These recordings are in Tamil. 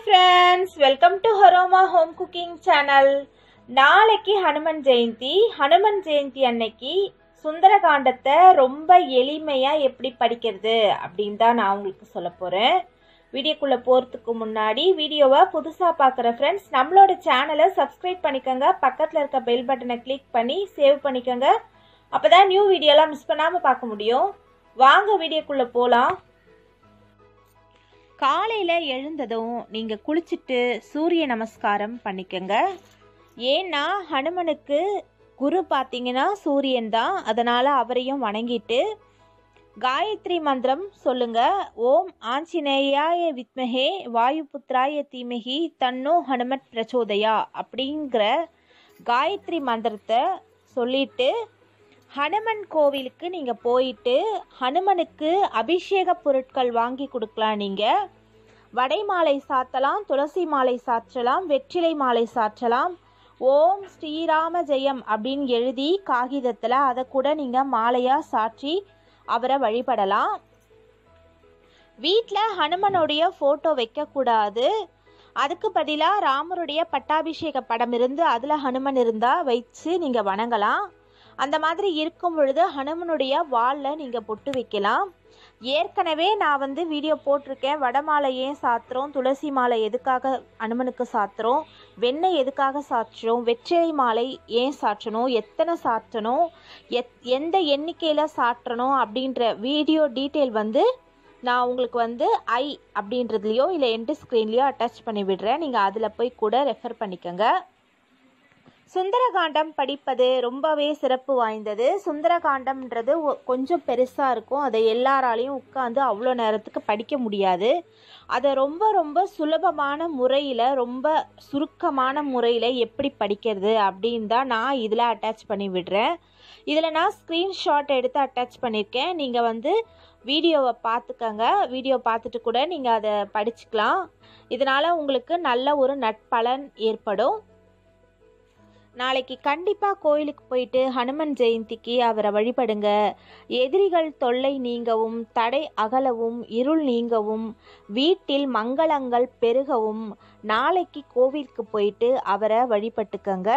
ஃப்ரெண்ட்ஸ் வெல்கம் டு ஹரோமா ஹோம் குக்கிங் சேனல் நாளைக்கு ஹனுமன் ஜெயந்தி ஹனுமன் ஜெயந்தி அன்னைக்கு சுந்தரகாண்டத்தை ரொம்ப எளிமையாக எப்படி படிக்கிறது அப்படின்னு தான் நான் உங்களுக்கு சொல்ல போகிறேன் வீடியோக்குள்ளே போகிறதுக்கு முன்னாடி வீடியோவை புதுசாக பார்க்குற ஃப்ரெண்ட்ஸ் நம்மளோட சேனலை சப்ஸ்கிரைப் பண்ணிக்கோங்க பக்கத்தில் இருக்க பெல் பட்டனை கிளிக் பண்ணி சேவ் பண்ணிக்கோங்க அப்போ தான் நியூ வீடியோலாம் மிஸ் பண்ணாமல் பார்க்க முடியும் வாங்க வீடியோக்குள்ளே போகலாம் காலையில் எழுந்ததும் நீங்கள் குளிச்சுட்டு சூரிய நமஸ்காரம் பண்ணிக்கோங்க ஏன்னா ஹனுமனுக்கு குரு பார்த்தீங்கன்னா சூரியன் தான் அதனால் அவரையும் வணங்கிட்டு காயத்ரி மந்திரம் சொல்லுங்க ஓம் ஆஞ்சநேயாய வித்மஹே வாயுபுத்ராய தீமகி தன்னோ ஹனுமத் பிரச்சோதயா அப்படிங்கிற காயத்ரி மந்திரத்தை சொல்லிட்டு ஹனுமன் கோவிலுக்கு நீங்கள் போயிட்டு ஹனுமனுக்கு அபிஷேக பொருட்கள் வாங்கி கொடுக்கலாம் நீங்கள் வடை மாலை சாத்தலாம் துளசி மாலை சாற்றலாம் வெற்றிலை மாலை சாற்றலாம் ஓம் ஸ்ரீராம ஜெயம் அப்படின்னு எழுதி காகிதத்தில் அதை கூட நீங்கள் மாலையாக சாற்றி அவரை வழிபடலாம் வீட்டில் ஹனுமனுடைய ஃபோட்டோ வைக்கக்கூடாது அதுக்கு பதிலாக ராமருடைய பட்டாபிஷேக படம் இருந்து அதில் ஹனுமன் இருந்தால் வச்சு நீங்கள் வணங்கலாம் அந்த மாதிரி இருக்கும் பொழுது ஹனுமனுடைய வாலில் நீங்கள் பொட்டு வைக்கலாம் ஏற்கனவே நான் வந்து வீடியோ போட்டிருக்கேன் வடமாலை ஏன் சாத்துறோம் துளசி மாலை எதுக்காக அனுமனுக்கு சாத்துறோம் வெண்ணெய் எதுக்காக சாற்றுறோம் வெற்றிலை மாலை ஏன் சாற்றணும் எத்தனை சாற்றணும் எத் எந்த எண்ணிக்கையில் சாற்றணும் அப்படின்ற வீடியோ டீட்டெயில் வந்து நான் உங்களுக்கு வந்து ஐ அப்படின்றதுலையோ இல்லை எண்டு ஸ்க்ரீன்லேயோ அட்டாச் பண்ணி விடுறேன் நீங்கள் அதில் போய் கூட ரெஃபர் பண்ணிக்கோங்க சுந்தரகாண்டம் படிப்பது ரொம்பவே சிறப்பு வாய்ந்தது சுந்தரகாண்டம்ன்றது ஒ- கொஞ்சம் பெருசாக இருக்கும் அதை எல்லாராலையும் உட்காந்து அவ்வளோ நேரத்துக்கு படிக்க முடியாது அதை ரொம்ப ரொம்ப சுலபமான முறையில் ரொம்ப சுருக்கமான முறையில் எப்படி படிக்கிறது அப்படின்னு தான் நான் இதில் அட்டாச் பண்ணி விடுறேன் இதில் நான் ஸ்க்ரீன்ஷாட் எடுத்து அட்டாச் பண்ணியிருக்கேன் நீங்கள் வந்து வீடியோவை பார்த்துக்கங்க வீடியோ பார்த்துட்டு கூட நீங்கள் அதை படிச்சுக்கலாம் இதனால் உங்களுக்கு நல்ல ஒரு நட்பலன் ஏற்படும் நாளைக்கு கண்டிப்பாக கோயிலுக்கு போயிட்டு ஹனுமன் ஜெயந்திக்கு அவரை வழிபடுங்க எதிரிகள் தொல்லை நீங்கவும் தடை அகலவும் இருள் நீங்கவும் வீட்டில் மங்களங்கள் பெருகவும் நாளைக்கு கோவிலுக்கு போயிட்டு அவரை வழிபட்டுக்கங்க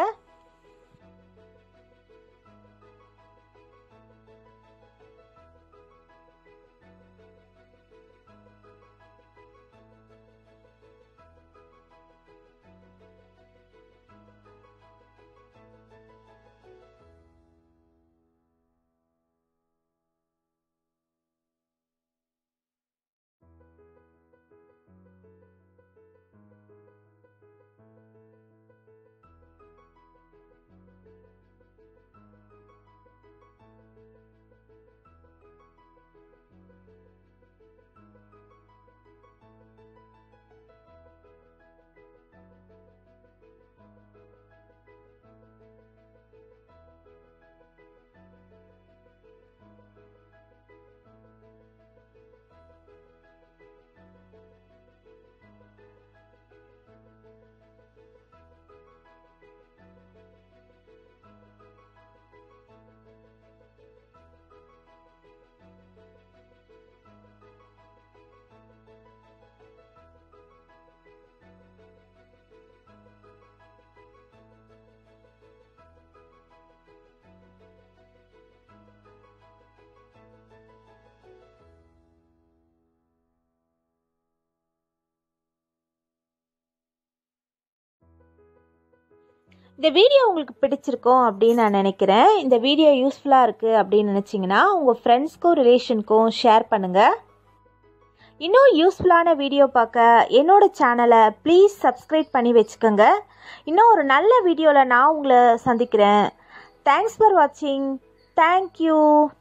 இந்த வீடியோ உங்களுக்கு பிடிச்சிருக்கும் அப்படின்னு நான் நினைக்கிறேன் இந்த வீடியோ யூஸ்ஃபுல்லாக இருக்குது அப்படின்னு நினச்சிங்கன்னா உங்கள் ஃப்ரெண்ட்ஸ்க்கும் ரிலேஷனுக்கும் ஷேர் பண்ணுங்கள் இன்னும் யூஸ்ஃபுல்லான வீடியோ பார்க்க என்னோட சேனலை ப்ளீஸ் சப்ஸ்கிரைப் பண்ணி வச்சுக்கோங்க இன்னும் ஒரு நல்ல வீடியோவில் நான் உங்களை சந்திக்கிறேன் தேங்க்ஸ் ஃபார் வாட்சிங் தேங்க்யூ